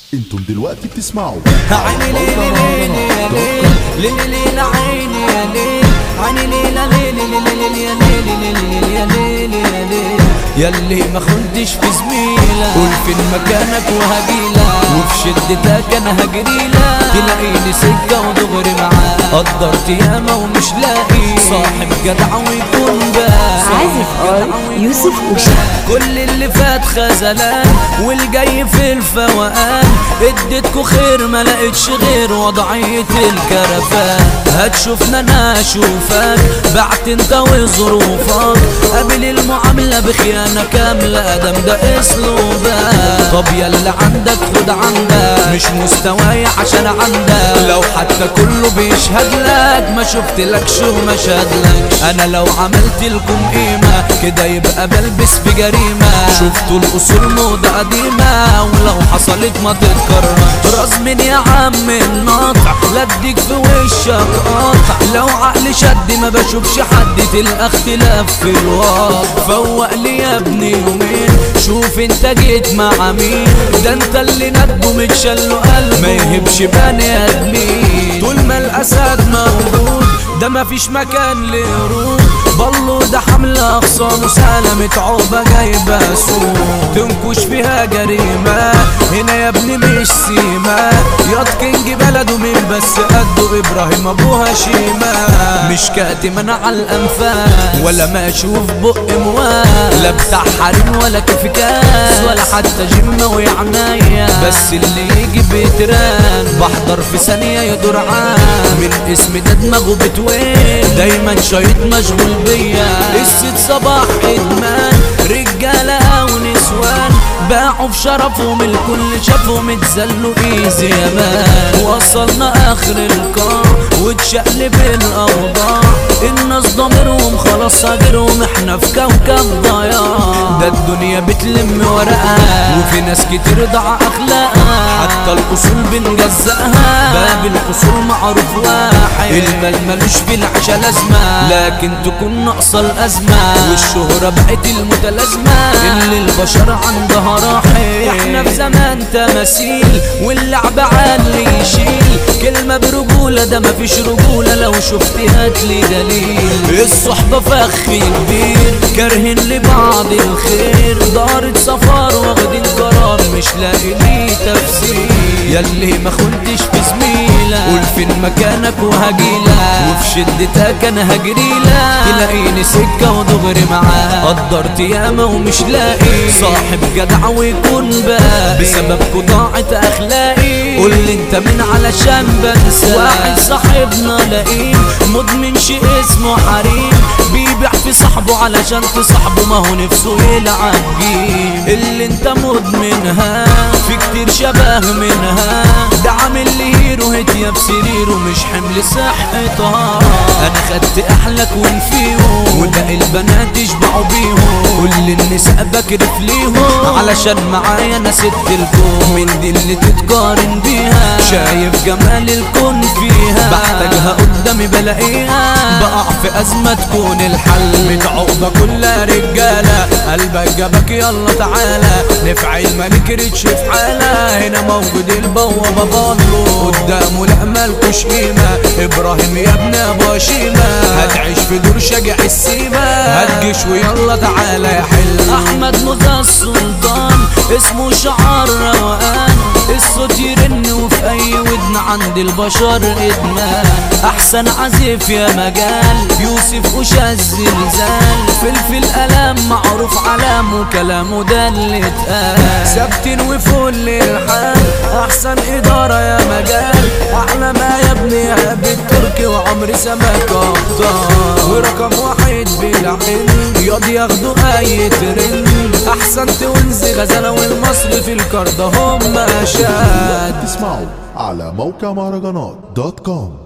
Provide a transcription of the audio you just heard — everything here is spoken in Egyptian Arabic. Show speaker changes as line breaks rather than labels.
انتم دلوقتي بتسمعوا
عيني ليلي ليلي يا ليل ليلي ليلي عيني يا ليل عيني ليلي ليلي ليلي يا ليلي ليلي يا ليلي يا ليل ياللي ما خنتش في زميلة قول فين مكانك وهجيلك وفي شدتك انا هجريلك تلاقيني سكة ودغري معاك قدرت ياما ومش لاقي صاحب جدع ويكون بقى
عازف ار يوسف وشا
كل اللي فات خزلان والجاي في الفوقان اديتكوا خير ما لقيتش غير وضعية الكرفان هتشوفنا انا اشوفك بعت انت وظروفك قابل المعاملة بخيانة كاملة دم ده اسلوبك طب يلا عندك خد عندك مش مستواي عشان عندك لو حتى كله بيشهد لك ما شفت لك شو ما شهدلكش انا لو عملت لكم قيمة كده يبقى بلبس بجريمة شفتوا الاصول موضة قديمة ولو حصلت ما تتكرر راس من يا عم الناطع لا اديك في وشك قاطع لو عقلي شد ما بشوفش حد تلقى اختلاف في الواقع فوق لي يا ابني يومين شوف انت جيت مع مين ده انت اللي ندبه متشل قلبه ما يهبش بني ادمين طول ما الاسد موجود ده مفيش مكان لهروب بالله ده حملة أغصان وسلامة عقبة جايبة سوق تنكش فيها جريمة هنا يا ابني مش سيما ياض كينج بلده مين بس قده إبراهيم أبوها شيما مش كاتم أنا على الأنفاس ولا ما أشوف بق موال لا بتاع حريم ولا كيف كاس ولا حتى جيم وعنايا بس اللي يجي بيتران بحضر في ثانية يدور عام من اسم ده دماغه بتوين دايما شايط مشغول بيا قصة صباح ادمان رجالة ونسوان باعوا في شرفهم الكل شافهم اتذلوا ايزي يا مان وصلنا اخر القاع واتشقلب الاوضاع الناس ضميرهم خلاص هاجرهم احنا في كوكب ضياع ده الدنيا بتلم ورقها وفي ناس كتير ضاع اخلاقها حتى الاصول بنجزقها باب الاصول معروف واحد المال ملوش في العشا لازمه لكن تكون ناقصه الازمه والشهره بقت المتلازمه اللي البشر عندها راحل احنا في زمان تماثيل واللعب عالي يشيل كلمه برجوله ده مفيش رجوله لو شفت هاتلي دليل الصحبه فخ كبير كارهين لبعض الخير دارت سفر واخدين قرار مش لاقي ليه تفسير ياللي ما خنتش في زميلة قول فين مكانك وهجيلك وفي شدتك انا هجريلك تلاقيني سكة ودغري معاك قدرت ياما ومش لاقي صاحب جدع ويكون بقى بسبب قطاعة اخلاقي قول لي انت مين علشان بنسى واحد صاحبنا لئيم مدمن شيء اسمه حريم بيبيع في صاحبه علشان تصاحبه ما هو نفسه يلعب جيم اللي انت مدمنها في كتير شبه منها ده عامل لي هيرو هدية بسريره مش حمل صحتها انا خدت احلك ونفيهم وباقي البنات يشبعوا بيهم كل النساء بكرف ليهم علشان معايا انا ست الكون من دي اللي تتقارن بيها شايف جمال الكون فيها بحتاجها قدامي بلاقيها بقع في ازمه تكون الحل متعوبه كلها رجاله قلبك جابك يلا تعالى نفعل ما نكرتش في حاله هنا موجود البوابه بطلو قدامه لا مالكوش قيمه ابراهيم يا ابن ابو شيمه هتعيش في دور شجع السيمه هتجيش ويلا تعالى يا حل احمد مذا السلطان اسمه شعار روقان الصوت يرن وفي اي ودن عند البشر ادمان احسن عزيف يا مجال يوسف وشا الزلزال فلفل الام معروف علامه كلامه ده اللي اتقال ثابتين وفل الحال احسن اداره يا مجال احلى ما يا ابني يا بالتركي وعمري سمك ابطال ورقم واحد بلا حل ياض ياخدوا اي ترند احسن تونسي غزاله والمصري في الكرد هم اشاد
تسمعوا على موقع مهرجانات دوت كوم